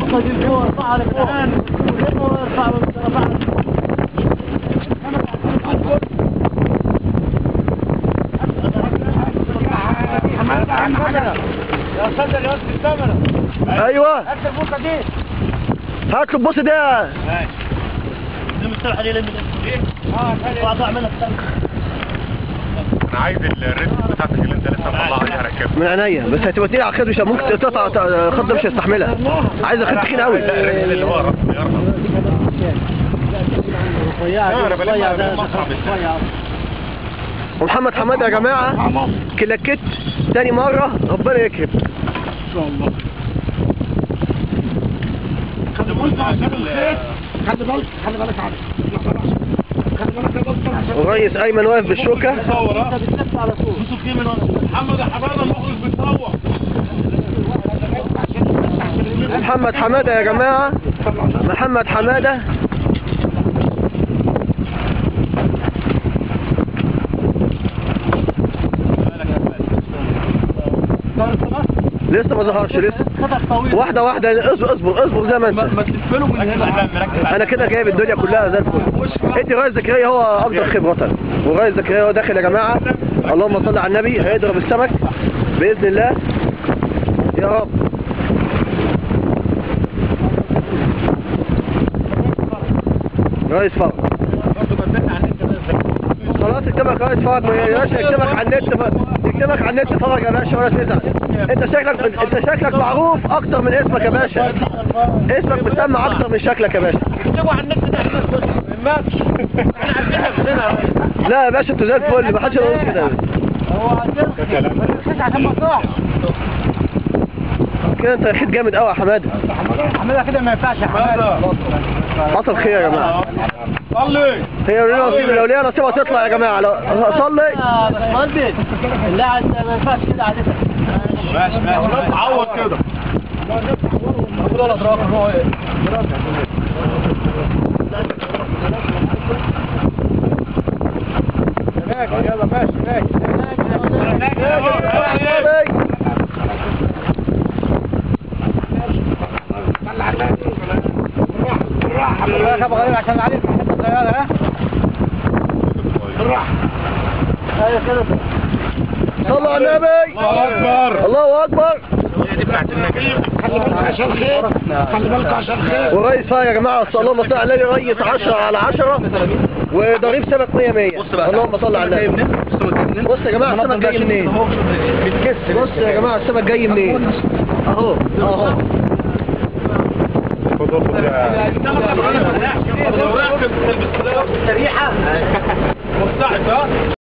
البوصه دي فوق ارفعها لفوق ارفع ارفع يا صدر يا وسط الكاميرا ايوه هات البوصه دي هات له البوص ده لما السبحه دي لما ايه اه واضع منها انا عايز الريد بتاعتك اللي انت لسه مطلعها دي هركبها من عينيا بس هتبقى تقيل على الخد مش ممكن تقطع الخد ده مش هيستحملها عايز خد تخين قوي لا الريد اللي هو رأس يرفض رفيع أنا بلم- رفيع ده بلم أصعب رفيع ومحمد حماد يا جماعه كلاكيت تاني مره ربنا يكرم خلي بالك عشان الخيط خلي بالك خلي بالك عشان خلي بالك يا دكتور عشان والريس ايمن واقف بالشوكه انت بتلف على طول محمد حماده المخرج بيتصور محمد حماده يا جماعه محمد حماده لسه ما ظهرش لسه خدك طويل واحده واحده اصبر اصبر اصبر زي ما انت ما تلفله من هنا انا كده جايب الدنيا كلها زي الفل انت رئيس زكريا هو افضل خبره ورئيس زكريا هو داخل يا جماعه اللهم صل على النبي هيضرب السمك باذن الله يا رب رئيس فرق خلاص اكتبك رئيس فرق ما يقدرش يكتبك على النت ف- يكتبك على النت فرج يا باشا ولا تزعل انت شكلك انت شكلك معروف اكتر من اسمك يا باشا اسمك مسمى اكتر من شكلك يا باشا اكتبوا على النت ده الناس بس ما فيش احنا عارفينها بسنا لا يا باشا انتوا زي الفل ما حدش يقول كده هو عشان عشان مصلحه كده انت اخيت جامد قوي يا حماده اعملها كده ما ينفعش يا حماده حصل خير يا جماعه صلي هي لو ليها نصيب لو ليها نصيب هتطلع يا جماعه لو صلي اه بس مهندس اللاعب ده ما ينفعش كده عادتها ماشي ماشي عوض كده يلا ماشي ماشي بالراحه بغير عشان عليك حته صغيره ها بالراحه ايوه كده صلوا على النبي الله اكبر الله اكبر خلي بالك عشان خير خلي بالك عشان خير ورئيس فا يا جماعه اللهم صل على النبي ريس 10 على 10 وضريب سمك 100 100 اللهم صل على النبي بص يا جماعه السمك جاي منين بص يا جماعه السمك جاي منين اهو اهو خد خد يا ريحه مستعد ها